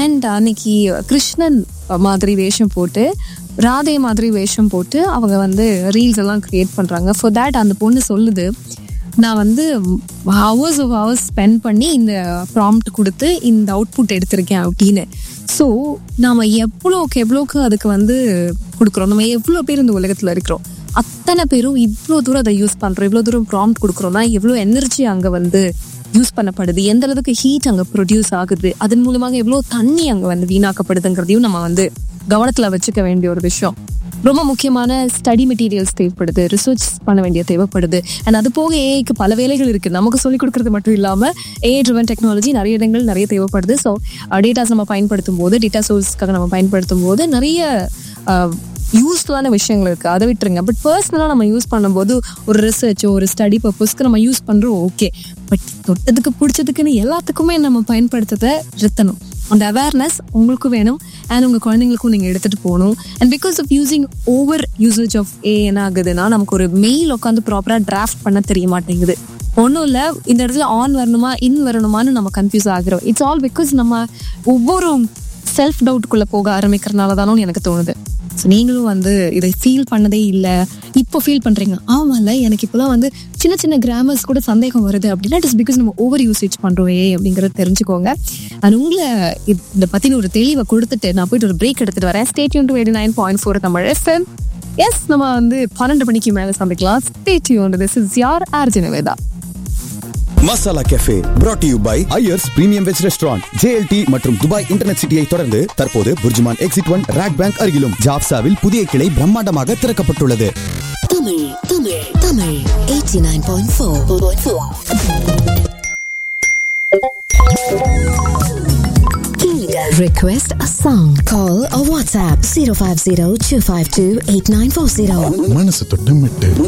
And அன்னைக்கு கிருஷ்ணன் மாதிரி வேஷம் போட்டு ராதே மாதிரி வேஷம் போட்டு அவங்க வந்து ரீல்ஸ் எல்லாம் கிரியேட் பண்றாங்க ஃபார் தேட் அந்த பொண்ணு சொல்லுது நான் வந்து ஹவர்ஸ் ஆஃப் ஹவர்ஸ் ஸ்பெண்ட் பண்ணி இந்த ப்ராம்ப்ட் கொடுத்து இந்த அவுட்புட் எடுத்திருக்கேன் அப்படின்னு ஸோ நாம எவ்வளோக்கு எவ்வளோக்கு அதுக்கு வந்து கொடுக்குறோம் நம்ம எவ்வளோ பேர் இந்த உலகத்தில் இருக்கிறோம் அத்தனை பேரும் இவ்வளோ தூரம் அதை யூஸ் பண்ணுறோம் இவ்வளோ தூரம் ப்ராம்ப்ட் கொடுக்குறோம்னா எவ்வளோ எனர்ஜி அங்கே வந்து யூஸ் பண்ணப்படுது எந்த அளவுக்கு ஹீட் அங்கே ப்ரொடியூஸ் ஆகுது அதன் மூலமாக எவ்வளோ தண்ணி அங்கே வந்து வீணாக்கப்படுதுங்கிறதையும் நம்ம வந்து கவனத்தில் வச்சுக்க வேண்டிய ஒரு விஷயம் ரொம்ப முக்கியமான ஸ்டடி மெட்டீரியல்ஸ் தேவைப்படுது ரிசர்ச் பண்ண வேண்டிய தேவைப்படுது அண்ட் அது போக ஏஐக்கு பல வேலைகள் இருக்கு நமக்கு சொல்லிக் கொடுக்கறது மட்டும் இல்லாம ஏஐ ட்ரிவன் டெக்னாலஜி நிறைய இடங்கள் நிறைய தேவைப்படுது ஸோ டேட்டாஸ் நம்ம பயன்படுத்தும் போது டேட்டா சோர்ஸ்க்காக நம்ம பயன்படுத்தும் போது நிறைய யூஸ்ஃபுல்லான விஷயங்கள் இருக்கு அதை விட்டுருங்க பட் பர்சனலாக நம்ம யூஸ் பண்ணும்போது ஒரு ரிசர்ச்சோ ஒரு ஸ்டடி பர்பஸ்க்கு நம்ம யூஸ் பண்றோம் ஓகே பட் தொட்டதுக்கு பிடிச்சதுக்குன்னு எல்லாத்துக்குமே நம்ம பயன்படுத்ததை நிறுத்தணும் அந்த அவேர்னஸ் உங்களுக்கும் வேணும் அண்ட் உங்கள் குழந்தைங்களுக்கும் நீங்கள் எடுத்துகிட்டு போகணும் and because of using over usage of uh என்ன ஆகுதுன்னா நமக்கு ஒரு மெயில் உட்காந்து ப்ராப்பராக டிராஃப்ட் பண்ண தெரிய மாட்டேங்குது ஒன்றும் இல்லை இந்த இடத்துல ஆன் வரணுமா இன் வரணுமான்னு நம்ம கன்ஃபியூஸ் ஆகிறோம் இட்ஸ் ஆல் பிகாஸ் நம்ம ஒவ்வொரு செல்ஃப் டவுட்டுக்குள்ளே போக ஆரம்பிக்கிறனால தானோன்னு எனக்கு தோணுது ஸோ நீங்களும் வந்து இதை ஃபீல் பண்ணதே இல்லை இப்போ ஃபீல் பண்ணுறீங்க ஆமாம்ல எனக்கு இப்போலாம் வந்து சின்ன சின்ன கிராமர்ஸ் கூட சந்தேகம் வருது அப்படின்னா இட்ஸ் பிகாஸ் நம்ம ஓவர் யூசேஜ் பண்ணுறோம் ஏ அப்படிங்கிறத தெரிஞ்சுக்கோங்க அண்ட் உங்களை இதை பற்றின ஒரு தெளிவை கொடுத்துட்டு நான் போயிட்டு ஒரு பிரேக் எடுத்துட்டு வரேன் stay tune to eighty nine point four Tamil FM எஸ் நம்ம வந்து பன்னெண்டு மணிக்கு மேலே சமைக்கலாம் ஸ்டேட்யூன் திஸ் இஸ் யார் ஆர்ஜினவேதா masala cafe brought to you by Iyer's premium veg restaurant JLT மற்றும் துபாய் இன்டர்நெட் சிட்டியை தொடர்ந்து தற்போது BurJuman exit one RAK bank அருகிலும் ஜாப்சாவில் புதிய கிளை பிரம்மாண்டமாக திறக்கப்பட்டுள்ளது Tamil, Tamil, Tamil. 89.4. Request a song. Call or WhatsApp 050 252 8940. மனசு தொட்டு மெட்டு